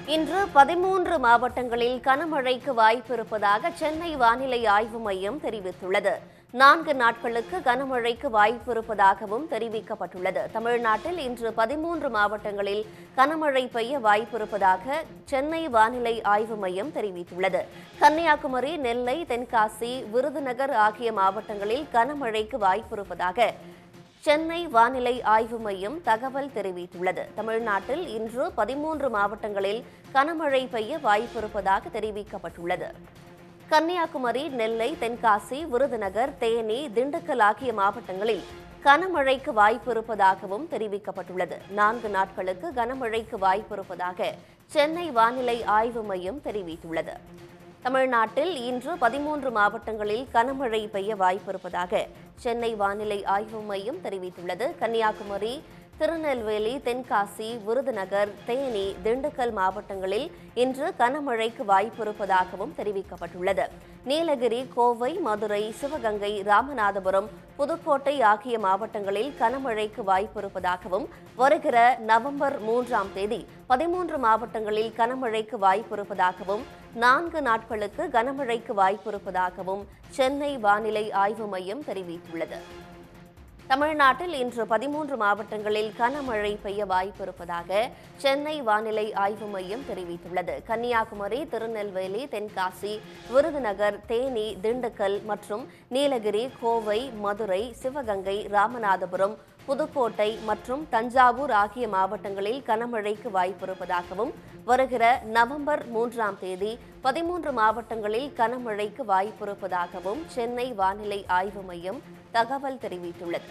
இன்று பதிமூன்று மாவட்டங்களில் கனமழைக்கு வாய்ப்பு இருப்பதாக சென்னை வானிலை ஆய்வு மையம் தெரிவித்துள்ளது நான்கு நாட்களுக்கு கனமழைக்கு வாய்ப்பு இருப்பதாகவும் தெரிவிக்கப்பட்டுள்ளது தமிழ்நாட்டில் இன்று பதிமூன்று மாவட்டங்களில் கனமழை பெய்ய வாய்ப்பு இருப்பதாக சென்னை வானிலை ஆய்வு மையம் தெரிவித்துள்ளது கன்னியாகுமரி நெல்லை தென்காசி விருதுநகர் ஆகிய மாவட்டங்களில் கனமழைக்கு வாய்ப்பு இருப்பதாக சென்னை வானிலை ஆய்வு மையம் தகவல் தெரிவித்துள்ளது தமிழ்நாட்டில் இன்று பதிமூன்று மாவட்டங்களில் கனமழை பெய்ய வாய்ப்பிருப்பதாக தெரிவிக்கப்பட்டுள்ளது கன்னியாகுமரி நெல்லை தென்காசி விருதுநகர் தேனி திண்டுக்கல் ஆகிய மாவட்டங்களில் கனமழைக்கு வாய்ப்பு இருப்பதாகவும் தெரிவிக்கப்பட்டுள்ளது நான்கு நாட்களுக்கு கனமழைக்கு வாய்ப்பு இருப்பதாக சென்னை வானிலை ஆய்வு மையம் தெரிவித்துள்ளது தமிழ்நாட்டில் இன்று பதிமூன்று மாவட்டங்களில் கனமழை பெய்ய வாய்ப்பிருப்பதாக சென்னை வானிலை ஆய்வு மையம் தெரிவித்துள்ளது கன்னியாகுமரி திருநெல்வேலி தென்காசி விருதுநகர் தேனி திண்டுக்கல் மாவட்டங்களில் இன்று கனமழைக்கு வாய்ப்பு இருப்பதாகவும் தெரிவிக்கப்பட்டுள்ளது நீலகிரி கோவை மதுரை சிவகங்கை ராமநாதபுரம் புதுக்கோட்டை ஆகிய மாவட்டங்களில் கனமழைக்கு வாய்ப்பு இருப்பதாகவும் வருகிற நவம்பர் மூன்றாம் தேதி பதிமூன்று மாவட்டங்களில் கனமழைக்கு வாய்ப்பு இருப்பதாகவும் நான்கு நாட்களுக்கு கனமழைக்கு வாய்ப்பு இருப்பதாகவும் சென்னை வானிலை ஆய்வு மையம் தெரிவித்துள்ளது தமிழ்நாட்டில் இன்று பதிமூன்று மாவட்டங்களில் கனமழை பெய்ய வாய்ப்பு இருப்பதாக சென்னை வானிலை ஆய்வு மையம் தெரிவித்துள்ளது கன்னியாகுமரி திருநெல்வேலி தென்காசி விருதுநகர் தேனி திண்டுக்கல் மற்றும் நீலகிரி கோவை மதுரை சிவகங்கை ராமநாதபுரம் புதுக்கோட்டை மற்றும் தஞ்சாவூர் ஆகிய மாவட்டங்களில் கனமழைக்கு வாய்ப்பு இருப்பதாகவும் வருகிற நவம்பர் மூன்றாம் தேதி பதிமூன்று மாவட்டங்களில் கனமழைக்கு வாய்ப்பு இருப்பதாகவும் சென்னை வானிலை ஆய்வு மையம் தகவல் தெரிவித்துள்ளது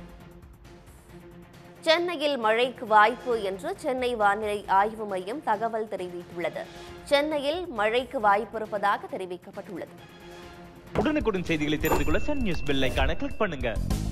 சென்னையில் மழைக்கு வாய்ப்பு என்று சென்னை வானிலை ஆய்வு மையம் தகவல் தெரிவித்துள்ளது சென்னையில் மழைக்கு வாய்ப்பு இருப்பதாக தெரிவிக்கப்பட்டுள்ளது உடனுக்குடன் செய்திகளை தெரிந்து கொள்ள சன் நியூஸ் பெல் ஐகானை கிளிக் பண்ணுங்க